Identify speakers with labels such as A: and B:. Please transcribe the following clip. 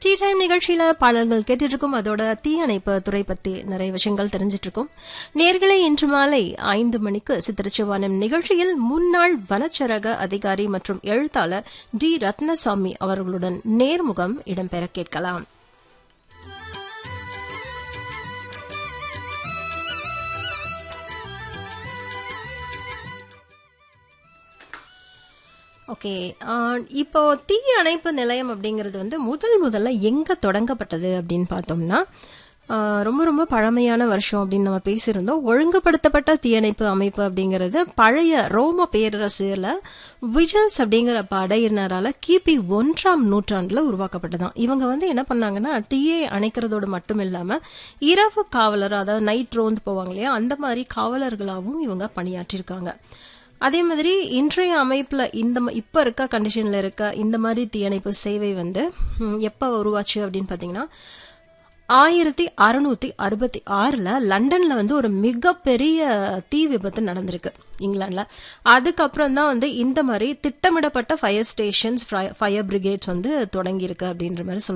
A: tea time நிகழ்ச்சியில பாடல்கள் கேட்டுட்டு இருக்கோம் அதோட தீயணைப்பு துறை பத்தி நிறைய விஷயங்கள் தெரிஞ்சிட்டு இருக்கோம் நேர்களை இன்று மாலை ஐந்து மணிக்கு சித்திரச்சிவானம் நிகழ்ச்சியில் முன்னாள் வனச்சரக அதிகாரி மற்றும் எழுத்தாளர் டி ரத்னசாமி அவர்களுடன் நேர்முகம் இடம்பெற கேட்கலாம் ஓகே இப்போ தீ அணைப்பு நிலையம் அப்படிங்கிறது வந்து முதல் முதல்ல எங்க தொடங்கப்பட்டது அப்படின்னு பார்த்தோம்னா ஆஹ், ரொம்ப ரொம்ப பழமையான வருஷம் அப்படின்னு நம்ம பேசியிருந்தோம் ஒழுங்குபடுத்தப்பட்ட தீயணைப்பு அமைப்பு அப்படிங்கிறது பழைய ரோம பேரரசுல விஜல்ஸ் அப்படிங்கிற படையினரால கிபி ஒன்றாம் நூற்றாண்டுல உருவாக்கப்பட்டதாம் இவங்க வந்து என்ன பண்ணாங்கன்னா தீயை அணைக்கிறதோடு மட்டும் இல்லாம இரவு காவலர் அதாவது நைட் ரோந்து போவாங்க இல்லையா அந்த மாதிரி காவலர்களாகவும் இவங்க பணியாற்றியிருக்காங்க அதே மாதிரி இன்றைய அமைப்புல இந்த ம- இப்ப இருக்க கண்டிஷன்ல இருக்க இந்த மாதிரி தீயணைப்பு சேவை வந்து ம், எப்ப உருவாச்சு அப்படின்னு பாத்தீங்கன்னா ஆயிரத்தி அறுநூத்தி அறுபத்தி ஆறுல லண்டன்ல வந்து ஒரு மிகப்பெரிய தீ விபத்து நடந்திருக்கு இங்கிலாந்துல அதுக்கப்புறம் தான் வந்து இந்த மாதிரி திட்டமிடப்பட்ட ஃபயர் ஸ்டேஷன்ஸ் ஃபயர் பிரிகேட்ஸ் வந்து தொடங்கி இருக்கு அப்படின்ற மாதிரி சொல்றாங்க